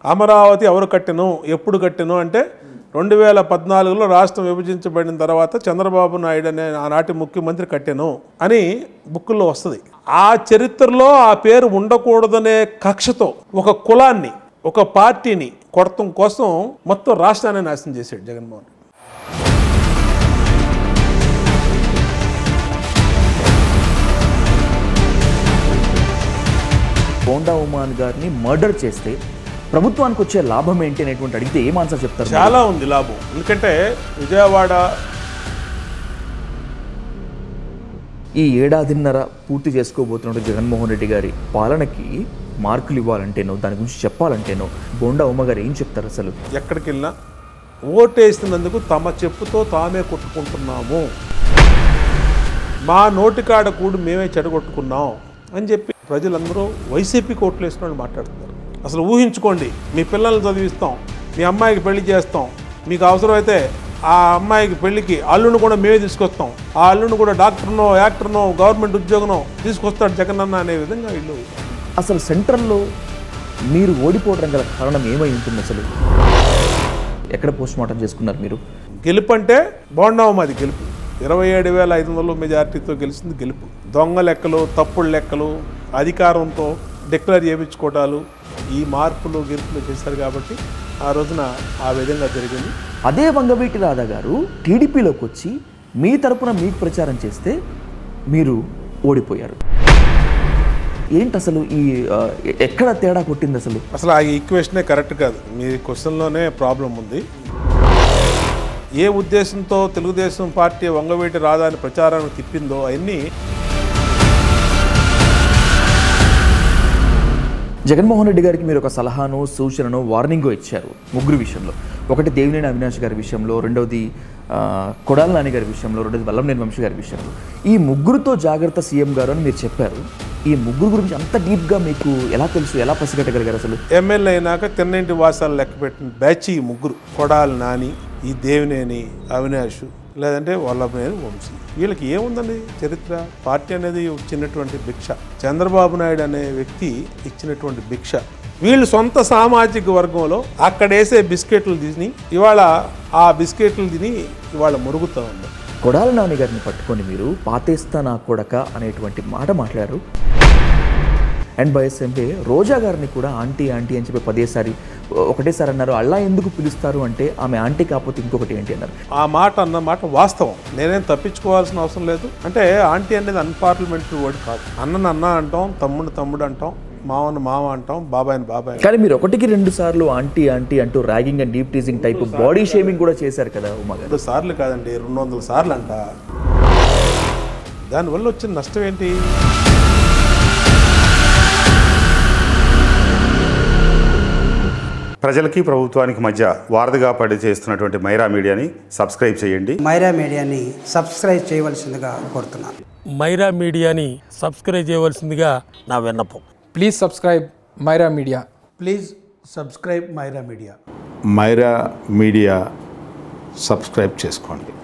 అమరావతి ఎవరు కట్టెను ఎప్పుడు కట్టెను అంటే రెండు వేల పద్నాలుగులో రాష్ట్రం విభజించబడిన తర్వాత చంద్రబాబు నాయుడు అనే ఆనాటి ముఖ్యమంత్రి కట్టెను అని బుక్కుల్లో వస్తుంది ఆ చరిత్రలో ఆ పేరు ఉండకూడదనే కక్షతో ఒక కులాన్ని ఒక పార్టీని కొడతం కోసం మొత్తం రాష్ట్రాన్ని నాశనం చేశాడు జగన్మోహన్ రెడ్డి బోండా ఉమాన్ గారిని మర్డర్ చేస్తే ప్రభుత్వానికి వచ్చే లాభం ఏంటి అనేటువంటి అడిగితే ఏం ఆన్సర్ చెప్తారు మీరు? చాలా ఉంది లాభం ఎందుకంటే విజయవాడ ఈ ఏడాదిన్నర పూర్తి చేసుకోబోతున్న జగన్మోహన్ రెడ్డి గారి పాలనకి మార్కులు ఇవ్వాలంటేనో దాని గురించి చెప్పాలంటేనో బోండా ఉమ్మ గారు ఏం చెప్తారు అసలు ఎక్కడికి వెళ్ళినా ఓటేసినందుకు తమ చెప్పుతో తామే కొట్టుకుంటున్నాము మా నోటికాడ కూడు మేమే చెడగొట్టుకున్నాం అని చెప్పి ప్రజలందరూ వైసీపీ కోట్లు వేసిన వాళ్ళు మాట్లాడుతున్నారు అసలు ఊహించుకోండి మీ పిల్లల్ని చదివిస్తాం మీ అమ్మాయికి పెళ్లి చేస్తాం మీకు అవసరమైతే ఆ అమ్మాయికి పెళ్లికి అల్లుని కూడా మేమే తీసుకొస్తాం ఆ అల్లుని కూడా డాక్టర్నో యాక్టర్నో గవర్నమెంట్ ఉద్యోగనో తీసుకొస్తాడు జగనన్న అనే విధంగా వీళ్ళు అసలు సెంట్రల్లో మీరు ఓడిపోవడం గల కారణం ఏమై ఉంటుంది అసలు ఎక్కడ పోస్ట్ మార్టం చేసుకున్నారు మీరు గెలుపు అంటే బోండావు మాది గెలుపు ఇరవై ఏడు వేల ఐదు వందల మెజార్టీతో గెలిచింది గెలుపు దొంగ లెక్కలు తప్పుడు లెక్కలు అధికారంతో డిక్లేర్ చేయించుకోవటాలు ఈ మార్పులు గెలుపులు చేశారు కాబట్టి ఆ రోజున ఆ విధంగా జరిగింది అదే వంగవీటి రాధా గారు టీడీపీలోకి వచ్చి మీ తరపున మీకు ప్రచారం చేస్తే మీరు ఓడిపోయారు ఏంటి అసలు ఈ ఆ, ఎక్కడ తేడా కొట్టింది అసలు అసలు ఆ ఈక్వేషనే కరెక్ట్ కాదు మీ క్వశ్చన్లోనే ప్రాబ్లం ఉంది ఏ ఉద్దేశంతో తెలుగుదేశం పార్టీ వంగవేటి రాధాని ప్రచారాన్ని తిప్పిందో అవన్నీ జగన్మోహన్ రెడ్డి గారికి మీరు ఒక సలహాను సూచనను వార్నింగ్ ఇచ్చారు ముగ్గురు విషయంలో ఒకటి దేవినేని అవినాష్ గారి విషయంలో రెండవది ఆ, కొడాల నాని గారి విషయంలో రెండవది వల్లంనేని వంశీ గారి విషయంలో ఈ ముగ్గురుతో జాగ్రత్త సీఎం గారు అని మీరు చెప్పారు ఈ ముగ్గురు గురించి అంత డీప్గా మీకు ఎలా తెలుసు ఎలా పసిగట్టగలిగారు అసలు ఎమ్మెల్యే అయినాక తిన్నింటి వాసాలు లెక్క పెట్టిన బ్యాచ్ ఈ ముగ్గురు కొడాలి నాని ఈ దేవినేని అవినాష్ లేదంటే వల్లభనేని వంశీ వీళ్ళకి ఏముందండి చరిత్ర పార్టీ అనేది ఇచ్చినటువంటి భిక్ష చంద్రబాబు నాయుడు అనే వ్యక్తి ఇచ్చినటువంటి భిక్ష వీళ్ళు సొంత సామాజిక వర్గంలో అక్కడ వేసే బిస్కెట్లు తిని ఇవాళ ఆ బిస్కెట్లు తిని ఇవాళ మురుగుతూ ఉంది కొడాల నాని గారిని పట్టుకొని మీరు పాతేస్తా నా కొడక అనేటువంటి మాట మాట్లాడారు అండ్ బై ఎస్ఎంపే రోజా గారిని కూడా ఆంటీ ఆంటీ అని చెప్పి పదేసారి ఒకటేసారి అన్నారు అలా ఎందుకు పిలుస్తారు అంటే ఆమె ఆంటీ కాకపోతే ఇంకొకటి ఏంటి అన్నారు ఆ మాట అన్న మాట వాస్తవం నేనేం తప్పించుకోవాల్సిన అవసరం లేదు అంటే ఆంటీ అనేది అన్పార్లమెంటరీ వర్డ్ కాదు అన్నని అన్న అంటాం తమ్ముడు తమ్ముడు అంటాం మావని మావ అంటాం బాబాయిని బాబాయ్ కానీ మీరు ఒకటికి రెండు సార్లు ఆంటీ ఆంటీ అంటూ ragging and deep teasing type body shaming కూడా చేశారు కదా ఉమా గారు రెండు సార్లు కాదండి రెండు వందల సార్లు అంట దానివల్ల వచ్చిన నష్టం ఏంటి ప్రజలకి ప్రభుత్వానికి మధ్య వారధిగా పడి చేస్తున్నటువంటి మైరా మీడియాని సబ్స్క్రైబ్ చేయండి మైరా మీడియాని సబ్స్క్రైబ్ చేయవలసిందిగా కోరుతున్నాను మైరా మీడియాని సబ్స్క్రైబ్ చేయవలసిందిగా నా విన్నపం please subscribe Myra media please subscribe Myra media Myra media subscribe చేసుకోండి